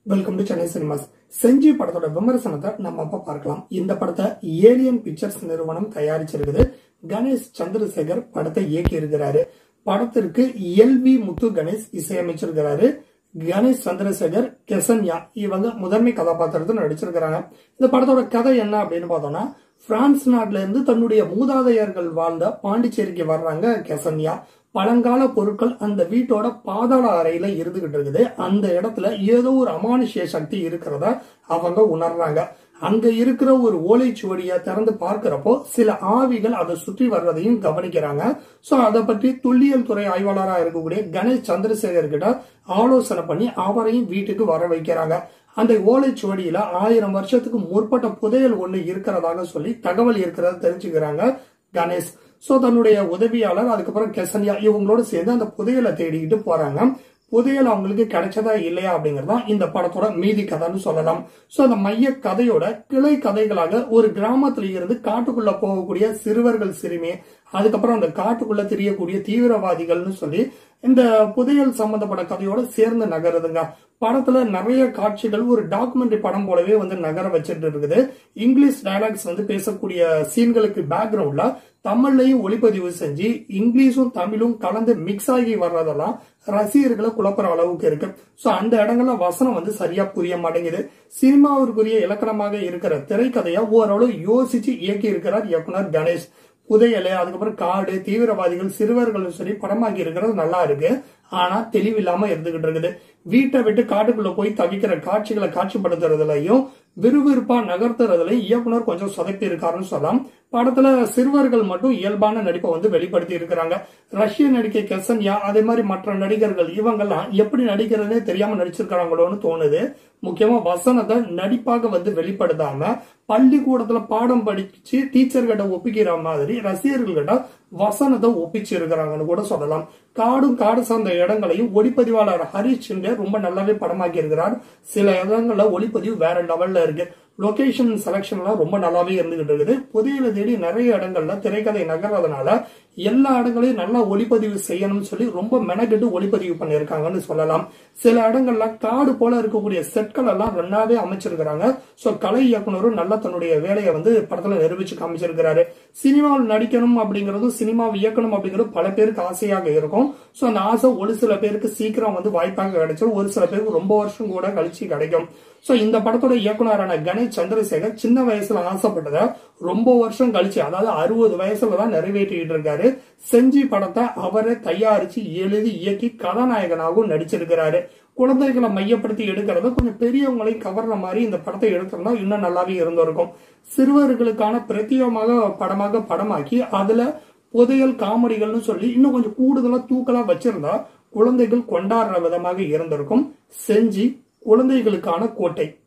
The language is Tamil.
welcome to Chennai cinemas Senji படத்தோட விமர்சனத்தை நம்ம அப்ப பார்க்கலாம் இந்த படத்தை ஏலியன் பிக்சர்ஸ் நிறுவனம் தயாரிச்சிருக்குது கணேஷ் சந்திரசேகர் படத்தை இயக்கி இருக்கிறாரு படத்திற்கு எல் வி முத்து கணேஷ் இசையமைச்சிருக்கிறாரு கணேஷ் சந்திரசேகர் கெசன்யா இவங்க முதன்மை கதாபாத்திரத்தில் நடிச்சிருக்கிறாங்க இந்த படத்தோட கதை என்ன அப்படின்னு பார்த்தோம்னா பிரான்ஸ் நாட்டுல இருந்து தன்னுடைய மூதாதையர்கள் வாழ்ந்த பாண்டிச்சேரிக்கு வர்றாங்க கெசன்யா பழங்கால பொருட்கள் அந்த வீட்டோட பாதாள அறையில இருந்துகிட்டு இருக்குது அந்த இடத்துல ஏதோ ஒரு அமானுஷ்ய சக்தி இருக்கிறத அவங்க உணர்றாங்க அங்க இருக்கிற ஒரு ஓலைச்சுவடியை திறந்து பார்க்கிறப்போ சில ஆவிகள் அதை சுற்றி வர்றதையும் கவனிக்கிறாங்க சோ அதை பற்றி துல்லியல் துறை ஆய்வாளராக இருக்கக்கூடிய கணேஷ் சந்திரசேகர் கிட்ட ஆலோசனை பண்ணி அவரையும் வீட்டுக்கு வர வைக்கிறாங்க அந்த ஓலைச்சுவடியில ஆயிரம் வருஷத்துக்கு முற்பட்ட புதையல் ஒண்ணு இருக்கிறதாக சொல்லி தகவல் இருக்கிறத தெரிஞ்சுக்கிறாங்க கணேஷ் சோ தன்னுடைய உதவியாளர் அதுக்கப்புறம் கெசன்யா இவங்களோட சேர்ந்து அந்த புதையலை தேடிக்கிட்டு போறாங்க புதையல் அவங்களுக்கு கிடைச்சதா இல்லையா அப்படிங்கறதா இந்த படத்தோட மீதி கதைன்னு சொல்லலாம் சோ அந்த மைய கதையோட கிளை கதைகளாக ஒரு கிராமத்துல இருந்து காட்டுக்குள்ள போகக்கூடிய சிறுவர்கள் சிறுமி அதுக்கப்புறம் அந்த காட்டுக்குள்ள தெரியக்கூடிய தீவிரவாதிகள்னு சொல்லி இந்த புதையல் சம்பந்தப்பட்ட கதையோட சேர்ந்து நகருதுங்க படத்துல நிறைய காட்சிகள் ஒரு டாக்குமெண்ட்ரி படம் போலவே வந்து நகர வச்சுட்டு இருக்குது இங்கிலீஷ் டயலாக்ஸ் வந்து பேசக்கூடிய சீன்களுக்கு பேக்ரவுண்ட்ல தமிழ்லையும் ஒளிப்பதிவு செஞ்சு இங்கிலீஷும் தமிழும் கலந்து மிக்ஸ் ஆகி வர்றதெல்லாம் ரசிகர்களை குழப்புற அளவுக்கு இருக்கு சோ அந்த இடங்கள்ல வசனம் வந்து சரியா புரிய மாட்டேங்குது சினிமாவிற்குரிய இலக்கணமாக இருக்கிற திரைக்கதையை ஓரளவு யோசிச்சு இயக்கி இருக்கிறார் இயக்குனர் கணேஷ் புதையல் அதுக்கப்புறம் காடு தீவிரவாதிகள் சிறுவர்கள் சரி படமாக்கி இருக்கிறது நல்லா இருக்கு ஆனா தெளிவில்லாம இருந்துகிட்டு இருக்குது வீட்டை விட்டு காட்டுக்குள்ள போய் தவிக்கிற காட்சிகளை காட்சிப்படுத்துறதுலயும் விறுவிறுப்பா நகர்த்துறதுலயும் இயக்குனர் கொஞ்சம் சொதப்பி இருக்காருன்னு சொல்லலாம் படத்துல சிறுவர்கள் மட்டும் இயல்பான நடிப்பை வந்து வெளிப்படுத்தி இருக்கிறாங்க ரஷ்ய நடிகை கெசன்யா அதே மாதிரி மற்ற நடிகர்கள் இவங்கெல்லாம் எப்படி நடிக்கிறதுனே தெரியாம நடிச்சிருக்காங்களோன்னு தோணுது முக்கியமா வசனத்தை நடிப்பாக வந்து வெளிப்படுத்தாம பள்ளிக்கூடத்துல பாடம் படிச்சு டீச்சர்கிட்ட ஒப்பிக்கிற மாதிரி ரசிகர்கள்கிட்ட வசனத்தை ஒப்பிச்சு இருக்கிறாங்கன்னு கூட சொல்லலாம் காடும் காடு சார்ந்த இடங்களையும் ஒளிப்பதிவாளர் ஹரிஷ் சிண்டே ரொம்ப நல்லாவே படமாக்கி இருக்கிறார் சில இடங்கள்ல ஒளிப்பதிவு வேற லெவல்ல இருக்கு லொகேஷன் செலக்ஷன் எல்லாம் ரொம்ப நல்லாவே இருந்துகிட்டு இருக்குது புதிய தேடி நிறைய இடங்கள்ல திரைக்கதை நகர்றதுனால எல்லா இடங்களையும் நல்லா ஒளிப்பதிவு செய்யணும்னு சொல்லி ரொம்ப மெனக்கெட்டு ஒளிப்பதிவு பண்ணியிருக்காங்கன்னு சொல்லலாம் சில இடங்கள்ல காடு போல இருக்கக்கூடிய செட்கள் எல்லாம் ரெண்டாவே அமைச்சிருக்கிறாங்க சோ கலை இயக்குனரும் நல்லா தன்னுடைய வேலையை வந்து படத்துல நிரூபிச்சு காமிச்சிருக்கிறாரு சினிமாவில் நடிக்கணும் அப்படிங்கறதும் சினிமாவை இயக்கணும் அப்படிங்கிறது பல பேருக்கு ஆசையாக இருக்கும் சோ அந்த ஆசை ஒரு சில பேருக்கு சீக்கிரம் வந்து வாய்ப்பாக கிடைச்சிடும் ஒரு சில பேருக்கு ரொம்ப வருஷம் கூட கழிச்சு கிடைக்கும் சோ இந்த படத்தோட இயக்குனரான கணேஷ் சந்திரசேகர் சின்ன வயசுல ஆசைப்பட்டத ரொம்ப வருஷம் கழிச்சு அதாவது அறுபது வயசுல தான் நிறைவேற்றிட்டு இருக்காரு செஞ்சி படத்தை அவரே தயாரிச்சு எழுதி இயக்கி கதாநாயகனாகவும் நடிச்சிருக்கிறாரு குழந்தைகளை மையப்படுத்தி எடுக்கிறத கொஞ்சம் பெரியவங்களை கவர்ற மாதிரி இந்த படத்தை எடுத்திருந்தா இன்னும் நல்லாவே இருந்திருக்கும் சிறுவர்களுக்கான பிரத்யேகமாக படமாக படமாக்கி அதுல புதையல் காமெடிகள்னு சொல்லி இன்னும் கொஞ்சம் கூடுதலா தூக்கலா வச்சிருந்தா குழந்தைகள் கொண்டாடுற விதமாக இருந்திருக்கும் செஞ்சி குழந்தைகளுக்கான கோட்டை